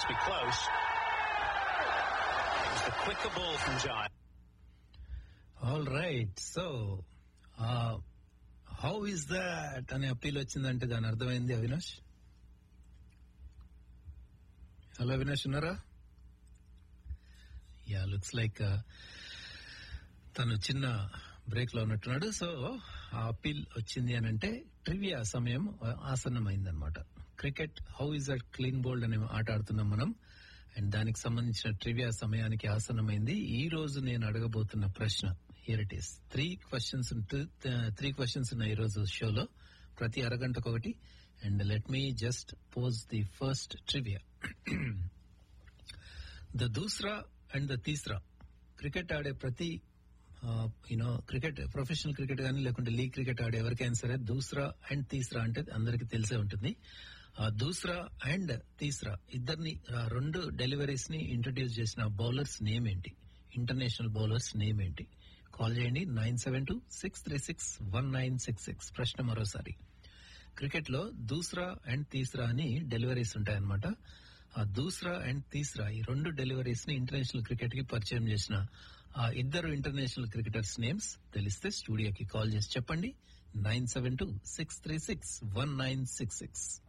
must be close. It was the quicker ball from Giant. All right so how is that అనే appeal వచ్చిందంటే దాని అర్థమైంది Avinash hello Avinash ఉన్నారా yeah looks like తను చిన్న బ్రేక్ లో ఉన్నట్టున్నాడు సో ఆ అప్పీల్ వచ్చింది అని అంటే ట్రివియా సమయం ఆసన్నమైందనమాట cricket how is that clean bowled అనే ఆట ఆడుతున్నాం మనం అండ్ దానికి సంబంధించిన ట్రివియా సమయానికి ఆసన్నమైంది ఈ రోజు నేను అడగబోతున్న ప్రశ్న hear it is three questions three questions ఉన్నాయి ఈ రోజు షోలో ప్రతి అరగంటకు ఒకటి and let me just pause the first trivia the doosra and the teesra cricket ఆడే ప్రతి యూనో క్రికెట్ ప్రొఫెషనల్ క్రికెట్ కానీ లేకుంటే లీగ్ క్రికెట్ ఆడే ఎవరికైనా సరే దూసరా అండ్ తీసరా అంటే అందరికి తెలిసే ఉంటుంది ఆ దూసరా అండ్ తీసరా ఇద్దరిని ఆ రెండు డెలివరీస్ ని ఇంట్రడ్యూస్ చేసిన బౌలర్స్ నేమ్ ఏంటి ఇంటర్నేషనల్ బౌలర్స్ నేమ్ ఏంటి కాల్ చేయండి nine seven two six three six one nine six six ప్రశ్న మరోసారి క్రికెట్ లో దూసరా అండ్ తీసరా అని డెలివరీస్ ఉంటాయన్నమాట ఆ దూసరా అండ్ తీసరా ఈ రెండు డెలివరీస్ ని ఇంటర్నేషనల్ క్రికెట్ కి పరిచయం చేసిన ఆ ఇద్దరు ఇంటర్నేషనల్ క్రికెటర్స్ నేమ్స్ తెలిస్తే స్టూడియోకి కాల్ చేసి చెప్పండి nine seven two six three six one nine six six